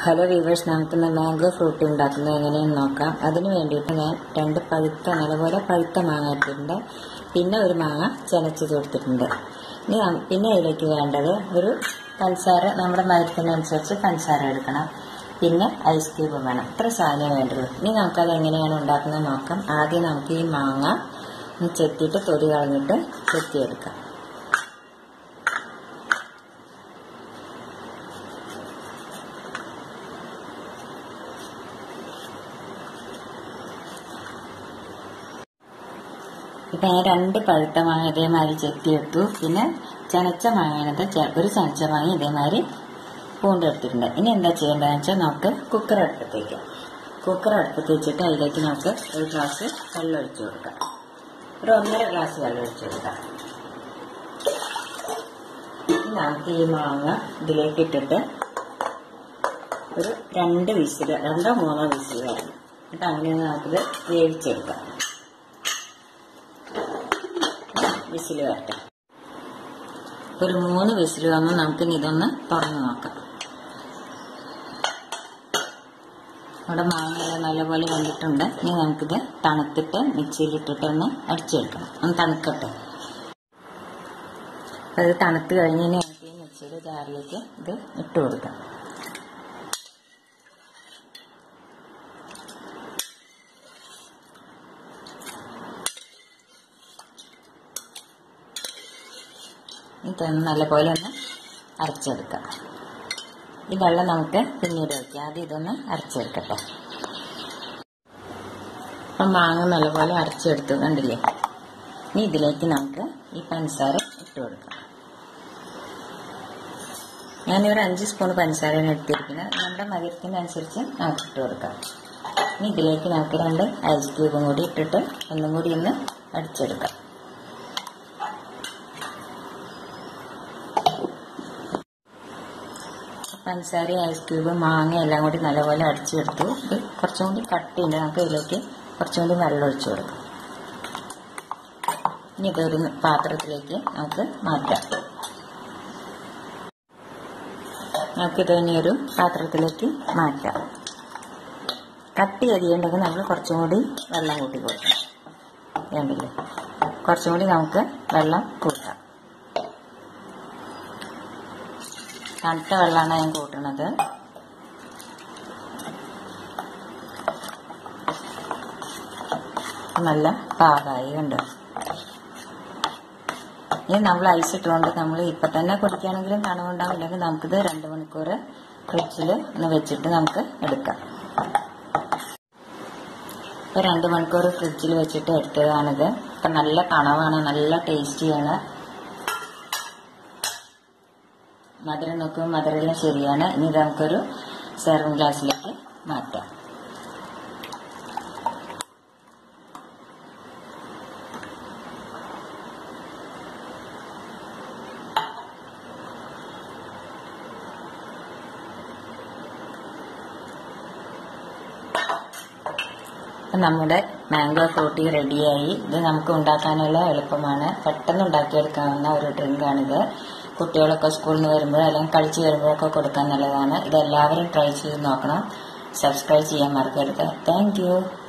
hello viewers നമുക്കിന്ന് mango Frooti ഉണ്ടാക്കുന്നത് എങ്ങനെയെന്ന് നോക്കാം അതിന് വേണ്ടിയിട്ട് ഞാൻ രണ്ട് പഴുത്ത നല്ലപോലെ പഴുത്ത മാങ്ങ എടുത്തിട്ടുണ്ട് പിന്നെ ഒരു മാങ്ങ ചനച്ചത് കൊടുത്തിട്ടുണ്ട് ഇനി നം- പിന്നെ അതിലേക്ക് വേണ്ടത് ഒരു പഞ്ചസാര നമ്മുടെ മധുരത്തിനനുസരിച്ച് പഞ്ചസാര എടുക്കണം പിന്നെ ഐസ് ക്യൂബ് വേണം ഇത്ര സാധനം വേണ്ടുള്ളൂ ഇനി നമുക്കത് എങ്ങനെയാണ് ഉണ്ടാക്കുന്നത് നോക്കാം ആദ്യം നമുക്ക് ഈ മാങ്ങ ഒന്ന് ചെത്തിയിട്ട് തൊലി കളഞ്ഞിട്ട് ചെത്തിയെടുക്കാം ഇപ്പം ഞാൻ രണ്ട് പഴുത്ത മാങ്ങ ഇതേമാതിരി ചെത്തിയെടുത്തു പിന്നെ ചനച്ച മാങ്ങയാണത് ചെ- ഒരു ചനച്ച മാങ്ങ ഇതേമാതിരി പൂണ്ടെടുത്തിട്ടുണ്ട് ഇനി എന്താ ചെയ്യേണ്ടതെന്ന് വെച്ചാൽ നമുക്ക് കുക്കർ അടുപ്പത്തേക്ക് കുക്കർ അടുപ്പത്ത് വെച്ചിട്ട് അതിലേക്ക് നമുക്ക് ഒരു ഗ്ലാസ് വെള്ളം ഒഴിച്ചു കൊടുക്കാം ഒരു ഒന്നര ഗ്ലാസ് വെള്ളം ഒഴിച്ചു കൊടുക്കാം ഇനി നമുക്ക് ഈ മാങ്ങ ഇതിലേക്ക് ഇട്ടിട്ട് ഒരു രണ്ട് വിസിൽ രണ്ടോ മൂന്നോ വിസിൽ വരണം എന്നിട്ട് അങ്ങനെ നമുക്കിത് വേവിച്ചെടുക്കാം വിസിൽ വരട്ടെ ഒരു മൂന്ന് വിസിൽ വന്ന് നമുക്ക് ഇനി ഇതൊന്ന് തുറന്നു നോക്കാം ഇവിടെ മാങ്ങയെല്ലാം നല്ലപോലെ വന്നിട്ടുണ്ട് ഇനി നമുക്കിത് തണുത്തിട്ട് മിക്സിയിലിട്ടിട്ട് ഒന്ന് അടിച്ചെടുക്കണം ഒന്ന് തണുക്കട്ടെ അപ്പോൾ ഇത് തണുത്ത് കഴിഞ്ഞ് ഇനി നമുക്ക് ഈ മിക്സിയുടെ ജാറിലേക്ക് ഇത് ഇട്ട് കൊടുക്കാം ഇതൊന്ന് നല്ലപോലെ ഒന്ന് അരച്ചെടുക്കാം ഈ വെള്ളം നമുക്ക് പിന്നീട് ഒഴിക്കാം ആദ്യം ഇതൊന്ന് അരച്ചെടുക്കട്ടെ അപ്പം മാങ്ങ നല്ലപോലെ അരച്ചെടുത്തു കണ്ടില്ലേ ഇനി ഇതിലേക്ക് നമുക്ക് ഈ പഞ്ചസാര ഇട്ട് കൊടുക്കാം ഞാനിവിടെ അഞ്ച് സ്പൂൺ പഞ്ചസാരയാണ് എടുത്തിരിക്കുന്നത് നമ്മുടെ മധുരത്തിനനുസരിച്ച് നമുക്ക് ഇട്ട് കൊടുക്കാം ഇനി ഇതിലേക്ക് നമുക്ക് രണ്ട് ഐസ് ക്യൂബും കൂടി ഇട്ടിട്ട് ഒന്നും കൂടി ഒന്ന് അടിച്ചെടുക്കാം പഞ്ചസാര ഐസ് ക്യൂബ് മാങ്ങ എല്ലാം കൂടി നല്ലപോലെ അടിച്ചെടുത്തു ഇത് കുറച്ചും കൂടി കട്ടിയുണ്ട് നമുക്ക് ഇതിലേക്ക് കുറച്ചും കൂടി വെള്ളം ഒഴിച്ചു കൊടുക്കാം ഇനി ഇതൊരു പാത്രത്തിലേക്ക് നമുക്ക് മാറ്റാം നമുക്കിത് ഇനി ഒരു പാത്രത്തിലേക്ക് മാറ്റാം കട്ടി അരിയുണ്ടെങ്കിൽ നമ്മൾ കുറച്ചും കൂടി വെള്ളം കൂട്ടി കൊടുക്കണം വേണ്ടില്ലേ കുറച്ചും കൂടി നമുക്ക് വെള്ളം കൂട്ടാം തണുത്ത വെള്ളമാണ് ഞാൻ കൂട്ടണത് നല്ല പാകമായി കണ്ടു ഇനി നമ്മൾ ഐസ് ഇട്ടുകൊണ്ട് നമ്മൾ ഇപ്പൊ തന്നെ കുടിക്കുകയാണെങ്കിലും തണുവുണ്ടാവും ഇല്ലെങ്കിൽ നമുക്കിത് രണ്ട് മണിക്കൂർ ഫ്രിഡ്ജിൽ ഒന്ന് വെച്ചിട്ട് നമുക്ക് എടുക്കാം ഇപ്പൊ രണ്ട് മണിക്കൂർ ഫ്രിഡ്ജിൽ വെച്ചിട്ട് എടുത്തതാണിത് ഇപ്പൊ നല്ല തണവാണ് നല്ല ടേസ്റ്റിയാണ് മധുരം നോക്കുമ്പോൾ മധുരമെല്ലാം ശരിയാണ് ഇനി ഇത് നമുക്കൊരു സെർവിങ് ഗ്ലാസ്സിലേക്ക് മാറ്റാം അപ്പം നമ്മുടെ മാംഗോ ഫ്രൂട്ടി റെഡിയായി ഇത് നമുക്ക് ഉണ്ടാക്കാനുള്ള എളുപ്പമാണ് പെട്ടെന്ന് ഉണ്ടാക്കിയെടുക്കാവുന്ന ഒരു ഡ്രിങ്കാണിത് കുട്ടികളൊക്കെ സ്കൂളിൽ നിന്ന് വരുമ്പോൾ അല്ലെങ്കിൽ കളിച്ച് വരുമ്പോഴൊക്കെ കൊടുക്കാൻ നല്ലതാണ് ഇത് എല്ലാവരും ട്രൈ ചെയ്ത് നോക്കണം സബ്സ്ക്രൈബ് ചെയ്യാൻ മറക്കരുത് താങ്ക്